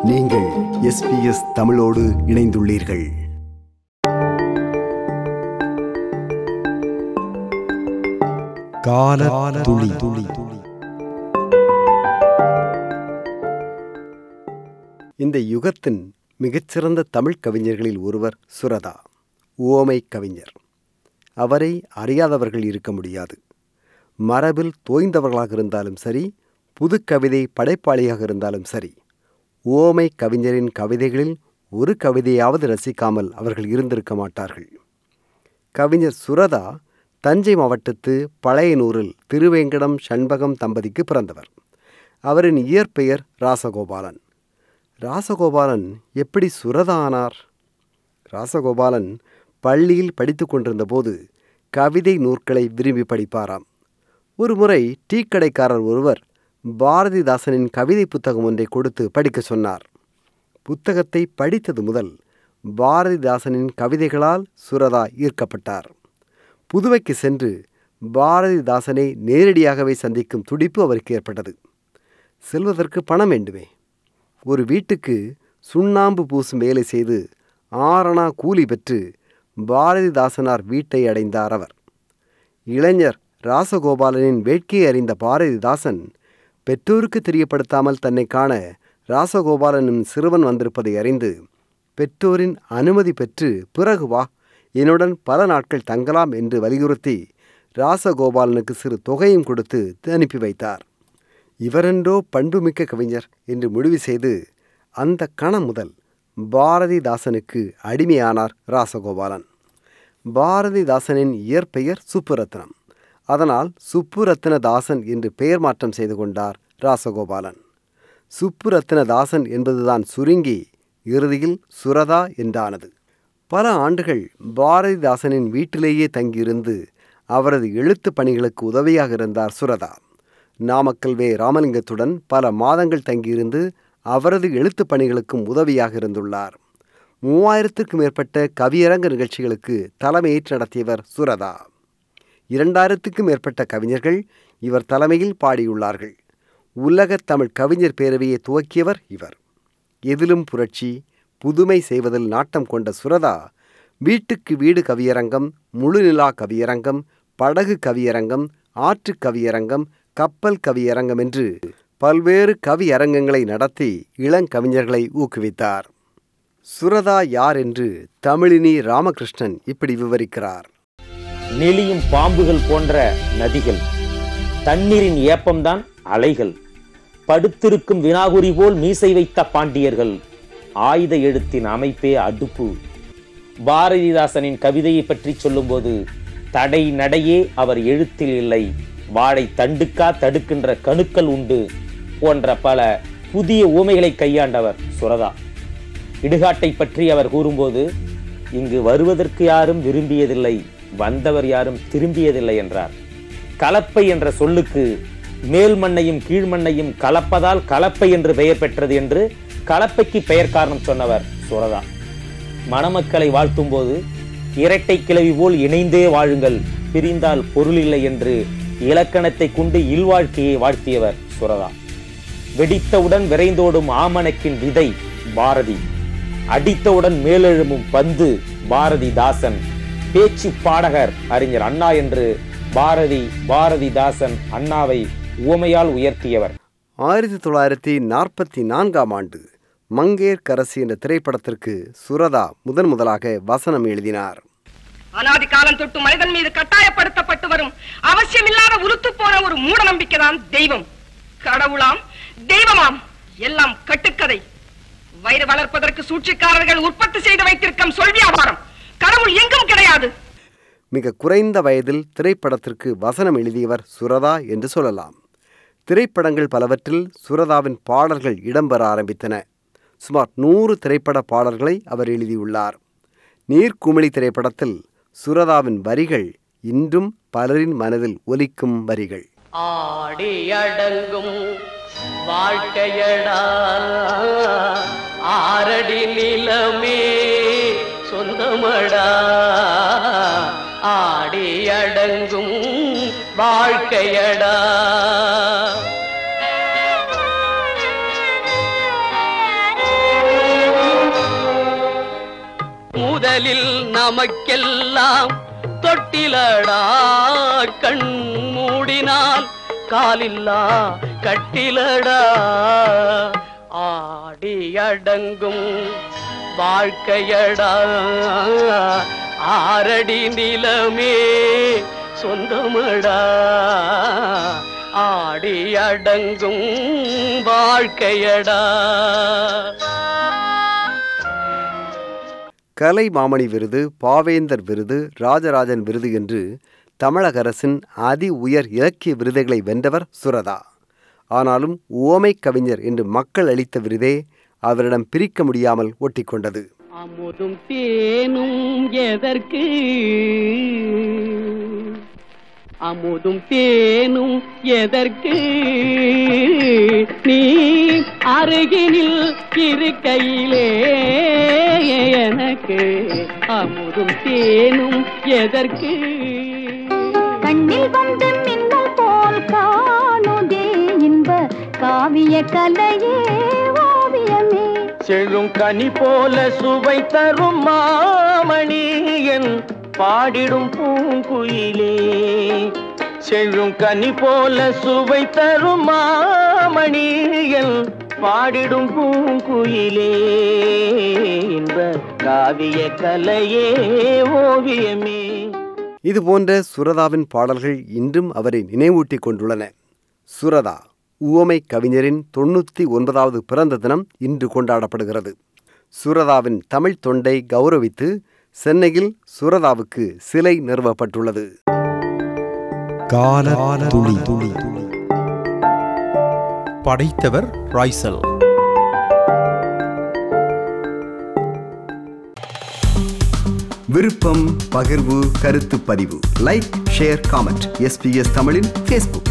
நீங்கள் எஸ்பிஎஸ் தமிழோடு இணைந்துள்ளீர்கள் கால துளி துளி இந்த யுகத்தின் மிகச்சிறந்த தமிழ் கவிஞர்களில் ஒருவர் சுரதா உவமை கவிஞர் அவரை அறியாதவர்கள் இருக்க முடியாது மரபில் தோய்ந்தவர்களாக இருந்தாலும் சரி புது கவிதை படைப்பாளியாக இருந்தாலும் சரி உவமை கவிஞரின் கவிதைகளில் ஒரு கவிதையாவது ரசிக்காமல் அவர்கள் இருந்திருக்க மாட்டார்கள் கவிஞர் சுரதா தஞ்சை மாவட்டத்து பழையனூரில் திருவேங்கடம் சண்பகம் தம்பதிக்கு பிறந்தவர் அவரின் இயற்பெயர் ராசகோபாலன் ராசகோபாலன் எப்படி சுரதா ஆனார் ராசகோபாலன் பள்ளியில் படித்து கொண்டிருந்தபோது கவிதை நூற்களை விரும்பி படிப்பாராம் ஒரு முறை டீ கடைக்காரர் ஒருவர் பாரதிதாசனின் கவிதை புத்தகம் ஒன்றை கொடுத்து படிக்க சொன்னார் புத்தகத்தை படித்தது முதல் பாரதிதாசனின் கவிதைகளால் சுரதா ஈர்க்கப்பட்டார் புதுவைக்கு சென்று பாரதிதாசனை நேரடியாகவே சந்திக்கும் துடிப்பு அவருக்கு ஏற்பட்டது செல்வதற்கு பணம் வேண்டுமே ஒரு வீட்டுக்கு சுண்ணாம்பு பூசும் வேலை செய்து ஆரணா கூலி பெற்று பாரதிதாசனார் வீட்டை அடைந்தார் அவர் இளைஞர் ராசகோபாலனின் வேட்கையை அறிந்த பாரதிதாசன் பெற்றோருக்கு தெரியப்படுத்தாமல் தன்னை காண ராசகோபாலனின் சிறுவன் வந்திருப்பதை அறிந்து பெற்றோரின் அனுமதி பெற்று பிறகு வா என்னுடன் பல நாட்கள் தங்கலாம் என்று வலியுறுத்தி ராசகோபாலனுக்கு சிறு தொகையும் கொடுத்து அனுப்பி வைத்தார் இவரென்றோ பண்புமிக்க கவிஞர் என்று முடிவு செய்து அந்த கணம் முதல் பாரதிதாசனுக்கு அடிமையானார் ராசகோபாலன் பாரதிதாசனின் இயற்பெயர் சுப்புரத்னம் அதனால் சுப்புரத்னதாசன் என்று பெயர் மாற்றம் செய்து கொண்டார் ராசகோபாலன் சுப்புரத்னதாசன் என்பதுதான் சுருங்கி இறுதியில் சுரதா என்றானது பல ஆண்டுகள் பாரதிதாசனின் வீட்டிலேயே தங்கியிருந்து அவரது எழுத்து பணிகளுக்கு உதவியாக இருந்தார் சுரதா நாமக்கல் வே ராமலிங்கத்துடன் பல மாதங்கள் தங்கியிருந்து அவரது எழுத்து பணிகளுக்கும் உதவியாக இருந்துள்ளார் மூவாயிரத்திற்கும் மேற்பட்ட கவியரங்க நிகழ்ச்சிகளுக்கு தலைமையேற்று நடத்தியவர் சுரதா இரண்டாயிரத்துக்கும் மேற்பட்ட கவிஞர்கள் இவர் தலைமையில் பாடியுள்ளார்கள் உலகத் தமிழ் கவிஞர் பேரவையை துவக்கியவர் இவர் எதிலும் புரட்சி புதுமை செய்வதில் நாட்டம் கொண்ட சுரதா வீட்டுக்கு வீடு கவியரங்கம் முழுநிலா கவியரங்கம் படகு கவியரங்கம் ஆற்று கவியரங்கம் கப்பல் கவியரங்கம் என்று பல்வேறு கவியரங்கங்களை நடத்தி இளங்கவிஞர்களை ஊக்குவித்தார் சுரதா யார் என்று தமிழினி ராமகிருஷ்ணன் இப்படி விவரிக்கிறார் நெளியும் பாம்புகள் போன்ற நதிகள் தண்ணீரின் ஏப்பம்தான் அலைகள் படுத்திருக்கும் வினாகுறி போல் மீசை வைத்த பாண்டியர்கள் ஆயுத எழுத்தின் அமைப்பே அடுப்பு பாரதிதாசனின் கவிதையை பற்றி சொல்லும்போது தடை நடையே அவர் எழுத்தில் இல்லை வாழை தண்டுக்கா தடுக்கின்ற கணுக்கள் உண்டு போன்ற பல புதிய ஊமைகளை கையாண்டவர் சுரதா இடுகாட்டை பற்றி அவர் கூறும்போது இங்கு வருவதற்கு யாரும் விரும்பியதில்லை வந்தவர் யாரும் திரும்பியதில்லை என்றார் கலப்பை என்ற சொல்லுக்கு மேல் மண்ணையும் கீழ் மண்ணையும் கலப்பதால் கலப்பை என்று பெயர் பெற்றது என்று கலப்பைக்கு பெயர் காரணம் சொன்னவர் சுரதா மணமக்களை வாழ்த்தும் போது இரட்டை கிளவி போல் இணைந்தே வாழுங்கள் பிரிந்தால் பொருள் இல்லை என்று இலக்கணத்தை கொண்டு இல்வாழ்க்கையை வாழ்த்தியவர் சுரதா வெடித்தவுடன் விரைந்தோடும் ஆமணக்கின் விதை பாரதி அடித்தவுடன் மேலெழும்பும் பந்து பாரதிதாசன் பேச்சு பாடகர் அறிஞர் அண்ணா என்று பாரதி பாரதிதாசன் அண்ணாவை உவமையால் உயர்த்தியவர் ஆயிரத்தி தொள்ளாயிரத்தி நாற்பத்தி நான்காம் ஆண்டு மங்கேற்கரசி என்ற திரைப்படத்திற்கு சுரதா முதன் முதலாக வசனம் எழுதினார் அனாதி காலம் தொட்டு மனிதன் மீது கட்டாயப்படுத்தப்பட்டு வரும் அவசியமில்லாத உருத்து போன ஒரு மூட நம்பிக்கைதான் தெய்வம் கடவுளாம் தெய்வமாம் எல்லாம் கட்டுக்கதை வயிறு வளர்ப்பதற்கு சூழ்ச்சிக்காரர்கள் உற்பத்தி செய்து வைத்திருக்கும் சொல் வியாபாரம் கடவுள் எங்கும் கிடையாது மிக குறைந்த வயதில் திரைப்படத்திற்கு வசனம் எழுதியவர் சுரதா என்று சொல்லலாம் திரைப்படங்கள் பலவற்றில் சுரதாவின் பாடல்கள் இடம்பெற ஆரம்பித்தன சுமார் நூறு திரைப்பட பாடல்களை அவர் எழுதியுள்ளார் நீர்க்குமிழி திரைப்படத்தில் சுரதாவின் வரிகள் இன்றும் பலரின் மனதில் ஒலிக்கும் வரிகள் ஆடி அடங்கும் வாழ்க்கையடா ஆரடி நிலமே சொந்தமடா ஆடி அடங்கும் வாழ்க்கையடா கடலில் நமக்கெல்லாம் தொட்டிலடா கண் மூடினால் காலில்லா கட்டிலடா ஆடி அடங்கும் வாழ்க்கையடா ஆரடி நிலமே சொந்தமடா ஆடி அடங்கும் வாழ்க்கையடா கலை மாமணி விருது பாவேந்தர் விருது ராஜராஜன் விருது என்று தமிழக அரசின் அதி உயர் இலக்கிய விருதுகளை வென்றவர் சுரதா ஆனாலும் ஓமை கவிஞர் என்று மக்கள் அளித்த விருதே அவரிடம் பிரிக்க முடியாமல் ஒட்டிக்கொண்டது அமுதும் தேனும் எதற்கு அமுதும் தேனும் எதற்கு நீ அருகினில் இருக்கையிலே எனக்கு அமுதும் தேனும் எதற்கு கண்ணில் வந்து மின்னல் போல் காணுதே இன்ப காவிய கலையே ஓவியமே செழும் கனி போல சுவை தரும் மாமணி என் பாடிடும் பூங்குயிலே செழும் கனி போல சுவை தரும் மாமணி என் பாடிடும் பூங்குயிலே இன்ப காவிய கலையே ஓவியமே இது போன்ற சுரதாவின் பாடல்கள் இன்றும் அவரை நினைவூட்டிக் கொண்டுள்ளன சுரதா உவமை கவிஞரின் தொண்ணூற்றி ஒன்பதாவது பிறந்த தினம் இன்று கொண்டாடப்படுகிறது சுரதாவின் தமிழ் தொண்டை கௌரவித்து சென்னையில் சுரதாவுக்கு சிலை நிறுவப்பட்டுள்ளது கால துளி துளி படைத்தவர் ராய்சல் விருப்பம் பகிர்வு கருத்து பதிவு லைக் ஷேர் காமெண்ட் எஸ்பிஎஸ் தமிழின் ஃபேஸ்புக்